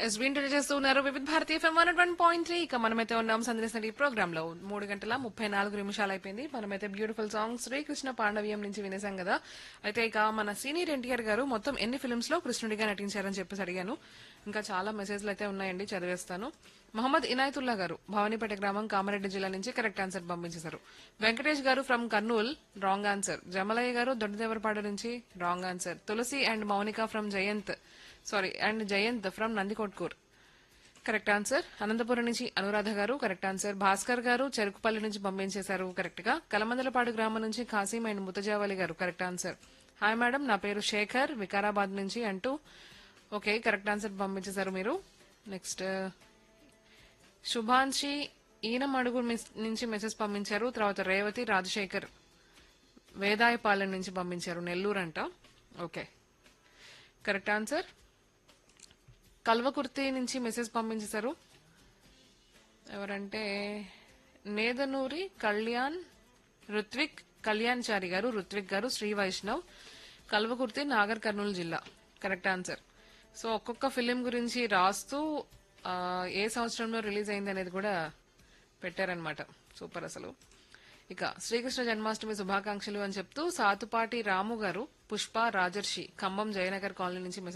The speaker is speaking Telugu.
ఎస్బీన్ చేస్తూ ఉన్నారు వివిధ భారతీయ F M one one point three ఇక మనమైతే ఉన్నాం సందేశం ఈ ప్రోగ్రామ్ లో మూడు గంటల ముప్పై నాలుగు నిమిషాలు అయిపోయింది మనమైతే బ్యూటిఫుల్ సాంగ్ శ్రీకృష్ణ పాండవ్యం నుంచి వినేసాం కదా అయితే ఇక మన సీనియర్ ఎన్టీఆర్ గారు మొత్తం ఎన్ని ఫిల్మ్స్ లో కృష్ణుడిగా నటించారని చెప్పేసి అడిగాను ఇంకా చాలా మెసేజ్లు అయితే ఉన్నాయండి చదివేస్తాను మహమ్మద్ ఇనాయతుల్లా గారు భవానీపేట గ్రామం కామారెడ్డి జిల్లా నుంచి కరెక్ట్ ఆన్సర్ పంపించేశారు Venkatesh garu from Kurnool wrong answer Jamalayya garu Doddadevarapadu నుంచి wrong answer Tulasi and Mounika from Jayanth sorry and Jayanth from Nandikotkur correct answer Anantapuram నుంచి అనురాధ గారు కరెక్ట్ ఆన్సర్ భాస్కర్ గారు చెరుకుపల్లి నుంచి పంపించేశారు కరెక్ట్ గా కలమందలపాడు గ్రామం నుంచి ఖాసీం అండ్ ముతజావలి గారు కరెక్ట్ ఆన్సర్ హాయ్ మేడం నా పేరు శేఖర్ వికారాబాద్ నుంచి అంటూ ఓకే కరెక్ట్ ఆన్సర్ పంపించేశారు మీరు నెక్స్ట్ శుభాంశి ఈనం అడుగు మిస్- నుంచి మెసేజ్ పంపించారు తర్వాత రేవతి రాజశేఖర్ వేదాయపాలెం నుంచి పంపించారు నెల్లూరు అంట ఓకే కరెక్ట్ ఆన్సర్ కల్వకుర్తి నుంచి మెసేజ్ పంపించేశారు ఎవరంటే నేదనూరి కళ్యాణ్ రుత్విక్ కళ్యాణ్ చారి గారు రుత్విక్ గారు శ్రీ వైష్ణవ్ కల్వకుర్తి నాగర్ కర్నూలు జిల్లా కరెక్ట్ ఆన్సర్ సో ఒక్కొక్క ఫిలిం గురించి రాస్తూ ఆ, ఏ సంవత్సరంలో రిలీజ్ అయింది అనేది కూడా పెట్టారనమాట సూపర్ అసలు ఇక శ్రీకృష్ణ జన్మాష్టమి శుభాకాంక్షలు అని చెప్తూ సాతుపాటి రాము గారు పుష్ప రాజర్షి ఖమ్మం జయనగర్ కాలనీ నుంచి మెసేజ్